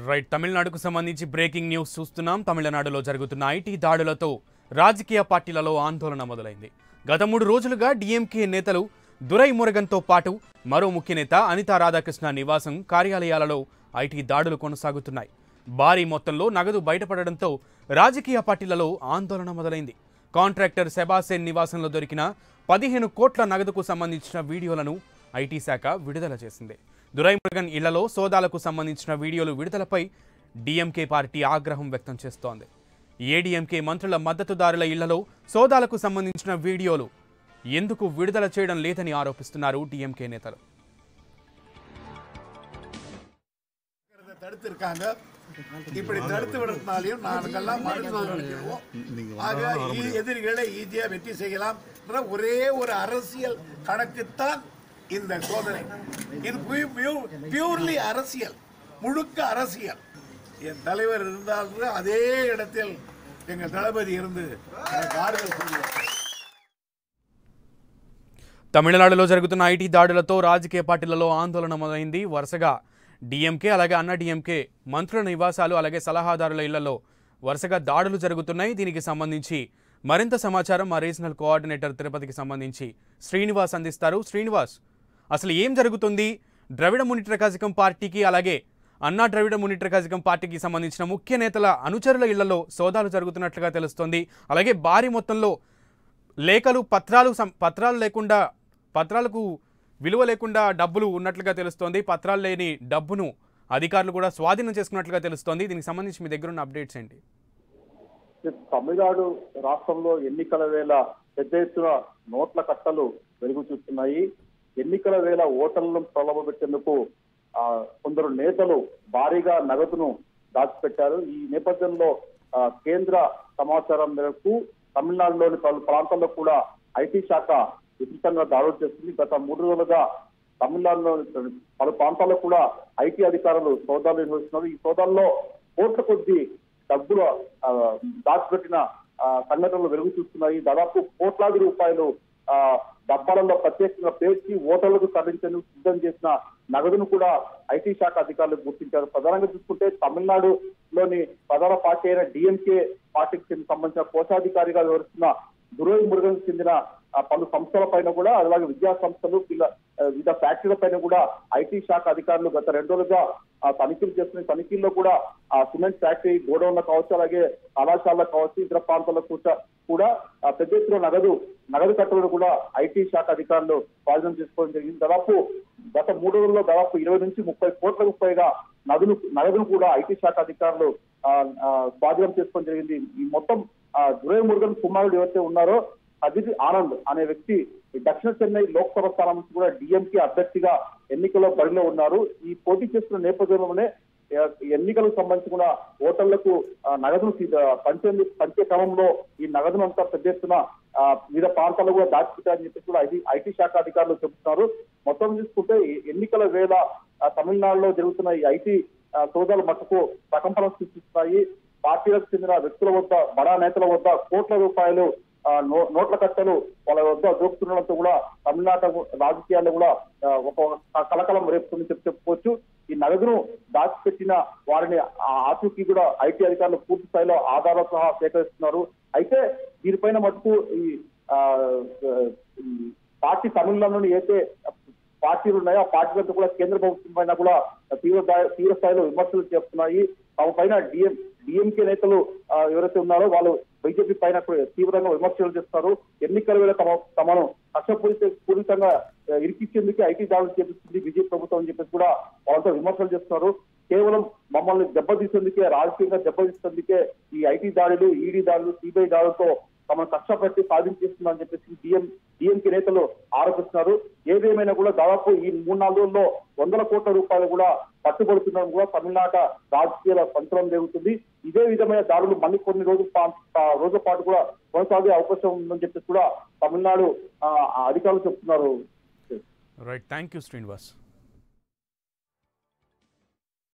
right తమిళనాడుకు సంబంధించి breaking news చూస్తున్నాం తమిళనాడులో జరుగుతున్న ఐటీ దాడులతో రాజకీయ పార్టీలలో ఆందోళన మొదలైంది గత మూడు రోజులుగా డీఎంకే నేతలు దురై మురగన్తో పాటు మరో ముఖ్య నేత అనితా రాధాకృష్ణ నివాసం కార్యాలయాలలో ఐటీ దాడులు కొనసాగుతున్నాయి భారీ మొత్తంలో నగదు బయటపడడంతో రాజకీయ పార్టీలలో ఆందోళన మొదలైంది కాంట్రాక్టర్ సెబాసెన్ నివాసంలో దొరికిన పదిహేను కోట్ల నగదుకు సంబంధించిన వీడియోలను ఐటీ శాఖ విడుదల చేసింది దురై మురుగన్ ఇళ్లలో సోదాలకు సంబంధించిన వీడియోలు విడుదలపై డీఎంకే పార్టీ ఆగ్రహం వ్యక్తం చేస్తోంది ఏడీఎంకే మంత్రుల మద్దతుదారుల ఇళ్లలో సోదాలకు సంబంధించిన వీడియోలు ఎందుకు విడుదల చేయడం లేదని ఆరోపిస్తున్నారు డీఎంకే నేతలు இருக்கிறத தடுத்திருக்காங்க இப்படி தடுத்து விடுறதுனாலையும் நாங்கெல்லாம் மனசு நினைக்கிறோம் ஆக ஈ- எதிரிகளை ஈஸியா வெற்றி செய்யலாம் என்ற ஒரே ஒரு அரசியல் கணக்குத்தான் இந்த சோதனை இது பியூர்லி அரசியல் முழுக்க அரசியல் என் தலைவர் இருந்தாலும் அதே இடத்தில் எங்கள் தளபதி இருந்து எனக்கு ஆறுதல் சொல்லுவார் తమిళనాడులో జరుగుతున్న ఐటీ దాడులతో రాజకీయ పార్టీలలో ఆందోళన మొదలైంది వరుసగా డీఎంకే అలాగే అన్న డీఎంకే మంత్రుల నివాసాలు అలాగే సలహాదారుల ఇళ్లలో వరుసగా దాడులు జరుగుతున్నాయి దీనికి సంబంధించి మరింత సమాచారం మా రీజనల్ కోఆర్డినేటర్ తిరుపతికి సంబంధించి శ్రీనివాస్ అందిస్తారు శ్రీనివాస్ అసలు ఏం జరుగుతుంది ద్రవిడ మునిట్ర కజకం పార్టీకి అలాగే అన్నా ద్రవిడ మునిట్ర కజకం పార్టీకి సంబంధించిన ముఖ్య నేతల అనుచరుల ఇళ్లలో సోదాలు జరుగుతున్నట్లుగా తెలుస్తోంది అలాగే భారీ మొత్తంలో లేఖలు పత్రాలు సం- పత్రాలు లేకుండా పత్రాలకు విలువ లేకుండా డబ్బులు ఉన్నట్లుగా తెలుస్తోంది పత్రాలు లేని డబ్బును అధికారులు కూడా స్వాధీనం చేసుకున్నట్లుగా తెలుస్తోంది దీనికి సంబంధించి మీ దగ్గర ఉన్న అప్డేట్స్ ఏంటి తమిళనాడు రాష్ట్రంలో ఎన్నికల వేళ పెద్ద ఎత్తున నోట్ల కట్టలు వెలుగు చూస్తున్నాయి ఎన్నికల వేళ ఓటర్లను ప్రలోభపెట్టేందుకు ఆ, కొందరు నేతలు భారీగా నగదును దాచిపెట్టారు ఈ నేపథ్యంలో ఆ, కేంద్ర సమాచారం మేరకు తమిళనాడులోని పలు ప్రాంతాల్లో కూడా ఐటీ శాఖ విస్తృతంగా దాడులు చేస్తుంది గత మూడు రోజులుగా తమిళనాడులోని పలు ప్రాంతాల్లో కూడా ఐటీ అధికారులు సోదాలు నిర్వహిస్తున్నారు ఈ సోదాల్లో కోట్ల కొద్ది డబ్బులు ఆ, దాచిపెట్టిన ఆ, సంఘటనలు వెలుగు చూస్తున్నాయి దాదాపు కోట్లాది రూపాయలు ఆ, డబ్బాలలో ప్రత్యేకంగా పేర్చి ఓటర్లకు తరలించేందుకు సిద్ధం చేసిన నగదును కూడా ఐటీ శాఖ అధికారులు గుర్తించారు ప్రధానంగా చూసుకుంటే తమిళనాడులోని ప్రధాన పార్టీ అయిన డిఎంకే పార్టీకి సంబంధించిన కోశాధికారిగా వివరిస్తున్న దురోయి మురుగన్ చెందిన ఆ, పలు సంస్థల పైన కూడా అలాగే విద్యా సంస్థలు పిల్ల ఆ, వివిధ ఫ్యాక్టరీల పైన కూడా ఐటీ శాఖ అధికారులు గత రెండు రోజులుగా ఆ, తనిఖీలు చేస్తున్న ఈ తనిఖీల్లో కూడా ఆ సిమెంట్ ఫ్యాక్టరీ గోడౌన్లో కావచ్చు అలాగే కళాశాలలో కావచ్చు ఇతర ప్రాంతాల్లో కూడా కూడా ఆ, పెద్ద ఎత్తున నగదు నగదు కట్టలను కూడా ఐటీ శాఖ అధికారులు స్వాధీనం చేసుకోవడం జరిగింది దాదాపు గత మూడు రోజుల్లో దాదాపు ఇరవై నుంచి ముప్పై కోట్లకు పైగా నగదును నగదును కూడా ఐటీ శాఖ అధికారులు ఆ, ఆ, స్వాధీనం చేసుకోవడం జరిగింది ఈ మొత్తం ఆ, దురై మురుగన్ కుమారుడు ఎవరైతే ఉన్నారో అజిత్ ఆనంద్ అనే వ్యక్తి ఈ దక్షిణ చెన్నై లోక్సభ స్థానం నుంచి కూడా డిఎంకే అభ్యర్థిగా ఎన్నికల్లో బరిలో ఉన్నారు ఈ పోటీ చేస్తున్న నేపథ్యంలోనే ఆ, ఎన్నికలకు సంబంధించి కూడా ఓటర్లకు ఆ, నగదును తీ- ఆ, పంచేందుకు పంచే క్రమంలో ఈ నగదును అంతా పెద్ద ఎత్తున ఆ, వివిధ ప్రాంతాల్లో కూడా దాచిపెట్టారని చెప్పి కూడా ఐటీ ఐటీ శాఖ అధికారులు చెబుతున్నారు మొత్తం చూసుకుంటే ఈ ఎన్నికల వేళ ఆ, తమిళనాడులో జరుగుతున్న ఈ ఐటీ ఆ, సోదాలు మట్టుకు ప్రకంపన సృష్టిస్తున్నాయి పార్టీలకు చెందిన వ్యక్తుల వద్ద బడా నేతల వద్ద కోట్ల రూపాయలు ఆ, నో- నోట్ల కట్టలు వాళ్ళ వద్ద దోపుతుండడంతో కూడా తమిళనాడు రాజకీయాల్లో కూడా ఆ, ఒక కలకలం రేపుతుందని చెప్పి చెప్పుకోవచ్చు ఈ నగదును దాచిపెట్టిన వారిని ఆ ఆచూకీ కూడా ఐటీ అధికారులు పూర్తి స్థాయిలో ఆధారాలు సహా సేకరిస్తున్నారు అయితే దీనిపైన మటుకు ఈ ఆ, ఈ పార్టీ తమిళనాడులోని అయితే పార్టీలు ఉన్నాయో ఆ పార్టీలతో కూడా కేంద్ర ప్రభుత్వం పైన కూడా తీవ్ర స్థాయి- తీవ్ర స్థాయిలో విమర్శలు చేస్తున్నాయి తమ పైన డిఎం డిఎంకే నేతలు ఆ, ఎవరైతే ఉన్నారో వాళ్ళు బీజేపీ పైన కూడా తీవ్రంగా విమర్శలు చేస్తారు ఎన్నికల వేళ తమ తమను కష్టపూరిత పూరితంగా ఆ, ఇరికిచ్చేందుకే ఐటీ దాడులు చేపిస్తుంది బీజేపీ ప్రభుత్వం అని చెప్పేసి కూడా వాళ్ళతో విమర్శలు చేస్తున్నారు కేవలం మమ్మల్ని దెబ్బతీసేందుకే రాజకీయంగా దెబ్బతీసేందుకే ఈ ఐటీ దాడులు ఈడీ దాడులు సిబిఐ దాడులతో తమను కష్టపెట్టి సాధించేస్తుందని చెప్పేసి డిఎం డిఎంకే నేతలు ఆరోపిస్తున్నారు ఏదేమైనా కూడా దాదాపు ఈ మూడు నాలుగు రోజుల్లో వందల కోట్ల రూపాయలు కూడా పట్టుబడుతుందని కూడా తమిళనాట రాజకీయాల సంచలనం జరుగుతుంది ఇదే విధమైన దాడులు మళ్ళీ కొన్ని రోజుల పా- పా- రోజుల పాటు కూడా కొనసాగే అవకాశం ఉందని చెప్పేసి కూడా తమిళనాడు ఆ, అధికారులు చెప్తున్నారు రైట్ థ్యాంక్ యూ శ్రీనివాస్